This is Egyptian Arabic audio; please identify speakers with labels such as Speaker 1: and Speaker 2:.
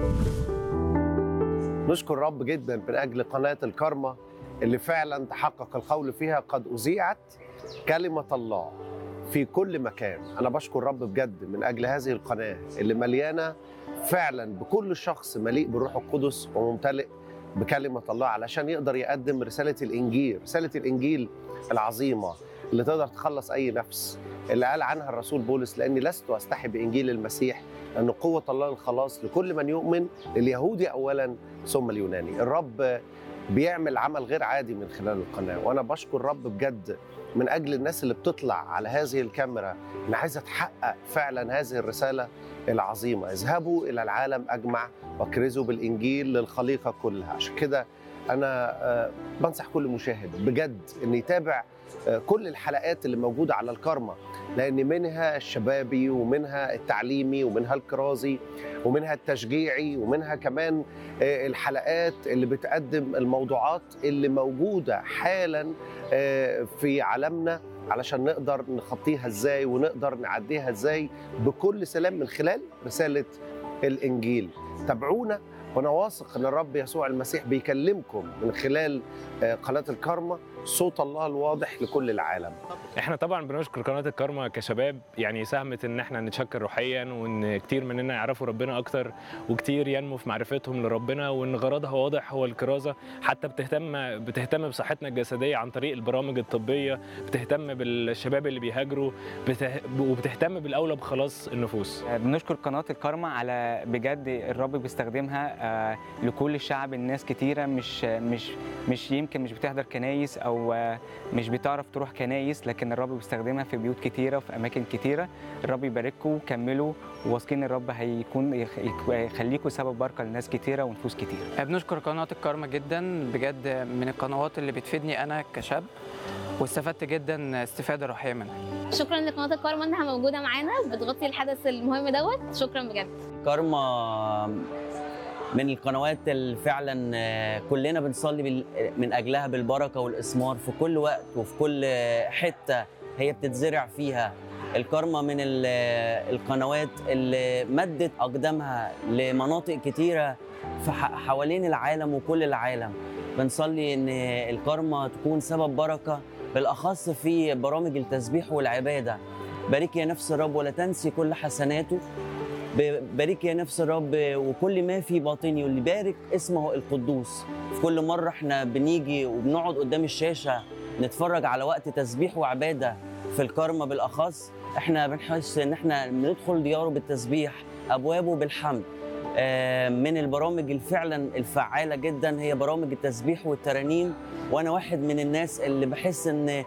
Speaker 1: نشكر رب جدا من اجل قناه الكرمة اللي فعلا تحقق القول فيها قد اذيعت كلمه الله في كل مكان انا بشكر رب بجد من اجل هذه القناه اللي مليانه فعلا بكل شخص مليء بالروح القدس وممتلئ بكلمه الله علشان يقدر يقدم رساله الانجيل رساله الانجيل العظيمه اللي تقدر تخلص اي نفس اللي قال عنها الرسول بولس لاني لست استحي بانجيل المسيح لأن قوة الله الخلاص لكل من يؤمن لليهودي أولا ثم اليوناني الرب بيعمل عمل غير عادي من خلال القناة وأنا بشكر الرب بجد من أجل الناس اللي بتطلع على هذه الكاميرا إن عايزة تحقق فعلا هذه الرسالة العظيمة اذهبوا إلى العالم أجمع واكرزوا بالإنجيل للخليقة كلها عشان كده أنا آه، بنصح كل مشاهد بجد إن يتابع آه، كل الحلقات اللي موجودة على الكرمة لأن منها الشبابي ومنها التعليمي ومنها الكرازي ومنها التشجيعي ومنها كمان آه، الحلقات اللي بتقدم الموضوعات اللي موجودة حالا آه، في عالمنا علشان نقدر نخطيها ازاي ونقدر نعديها ازاي بكل سلام من خلال رسالة الإنجيل تابعونا وانا واثق ان الرب يسوع المسيح بيكلمكم من خلال آه، قناه الكرمه صوت الله الواضح لكل العالم
Speaker 2: احنا طبعا بنشكر قناه الكارما كشباب يعني ساهمت ان احنا نتشكر روحيا وان كتير مننا يعرفوا ربنا اكتر وكتير ينمو في معرفتهم لربنا وان غرضها واضح هو الكرازه حتى بتهتم بتهتم بصحتنا الجسديه عن طريق البرامج الطبيه بتهتم بالشباب اللي بيهاجروا بته... وبتهتم بالاولى بخلاص النفوس
Speaker 3: بنشكر قناة الكارما على بجد الرب بيستخدمها آه، لكل الشعب الناس كتيرة مش مش مش يمكن مش بتحضر كنايس أو آه، مش بتعرف تروح كنايس لكن الرب بيستخدمها في بيوت كتيرة وفي أماكن كتيرة الرب يبارككم كملوا واثقين الرب هيكون يخ- يخ- يخليكم سبب بركة لناس كتيرة ونفوس كتيرة
Speaker 4: بنشكر قناة الكارما جدا بجد من القنوات اللي بتفيدني أنا كشاب واستفدت جدا استفادة روحية منها
Speaker 5: شكرا لقناه الكارما انها موجوده معانا بتغطي الحدث المهم دوت شكرا بجد
Speaker 6: كارما من القنوات اللي فعلا آه، كلنا بنصلي بال- من اجلها بالبركه والاسمار في كل وقت وفي كل حته هي بتتزرع فيها الكارما من ال- القنوات اللي مدت اقدامها لمناطق كتيره في ح- حوالين العالم وكل العالم بنصلي ان الكارما تكون سبب بركه بالاخص في برامج التسبيح والعباده بارك يا نفس الرب ولا تنسي كل حسناته ب- بارك يا نفس الرب وكل ما في باطني واللي بارك اسمه القدوس في كل مرة احنا بنيجي وبنقعد قدام الشاشة نتفرج على وقت تسبيح وعبادة في الكرمة بالأخص احنا بنحس ان احنا بندخل دياره بالتسبيح أبوابه بالحمد آه، من البرامج الفعلا الفعالة جدا هي برامج التسبيح والترانيم وانا واحد من الناس اللي بحس ان